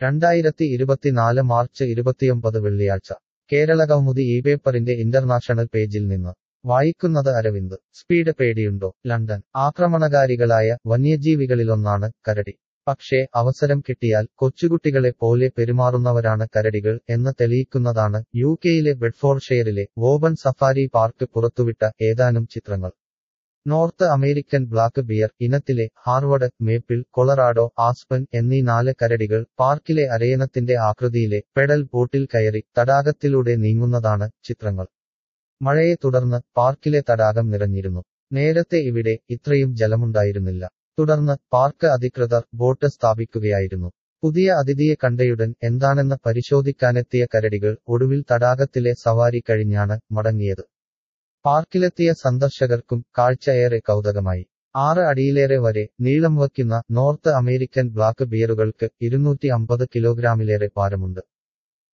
രണ്ടായിരത്തി ഇരുപത്തിനാല് മാർച്ച് ഇരുപത്തിയൊമ്പത് വെള്ളിയാഴ്ച കേരളകൗമുദി ഈ പേപ്പറിന്റെ ഇന്റർനാഷണൽ പേജിൽ നിന്ന് വായിക്കുന്നത് അരവിന്ദ് സ്പീഡ് പേടിയുണ്ടോ ലണ്ടൻ ആക്രമണകാരികളായ വന്യജീവികളിലൊന്നാണ് കരടി പക്ഷേ അവസരം കിട്ടിയാൽ കൊച്ചുകുട്ടികളെ പോലെ പെരുമാറുന്നവരാണ് കരടികൾ എന്ന് തെളിയിക്കുന്നതാണ് യു കെയിലെ ബെഡ്ഫോർഡ്ഷെയറിലെ വോബൻ സഫാരി പാർക്ക് പുറത്തുവിട്ട ഏതാനും ചിത്രങ്ങൾ നോർത്ത് അമേരിക്കൻ ബ്ലാക്ക് ബിയർ ഇനത്തിലെ ഹാർവഡ് മേപ്പിൾ കൊളറാഡോ ആസ്പൻ എന്നീ നാല് കരടികൾ പാർക്കിലെ അരയണത്തിന്റെ ആകൃതിയിലെ പെഡൽ ബോട്ടിൽ കയറി തടാകത്തിലൂടെ നീങ്ങുന്നതാണ് ചിത്രങ്ങൾ മഴയെ തുടർന്ന് പാർക്കിലെ തടാകം നിറഞ്ഞിരുന്നു നേരത്തെ ഇവിടെ ഇത്രയും ജലമുണ്ടായിരുന്നില്ല തുടർന്ന് പാർക്ക് അധികൃതർ ബോട്ട് സ്ഥാപിക്കുകയായിരുന്നു പുതിയ അതിഥിയെ കണ്ടയുടൻ എന്താണെന്ന് പരിശോധിക്കാനെത്തിയ കരടികൾ ഒടുവിൽ തടാകത്തിലെ സവാരി കഴിഞ്ഞാണ് മടങ്ങിയത് പാർക്കിലെത്തിയ സന്ദർശകർക്കും കാഴ്ച ഏറെ കൗതുകമായി ആറ് അടിയിലേറെ വരെ നീളം വയ്ക്കുന്ന നോർത്ത് അമേരിക്കൻ ബ്ലാക്ക് ബിയറുകൾക്ക് ഇരുന്നൂറ്റി അമ്പത് കിലോഗ്രാമിലേറെ ഭാരമുണ്ട്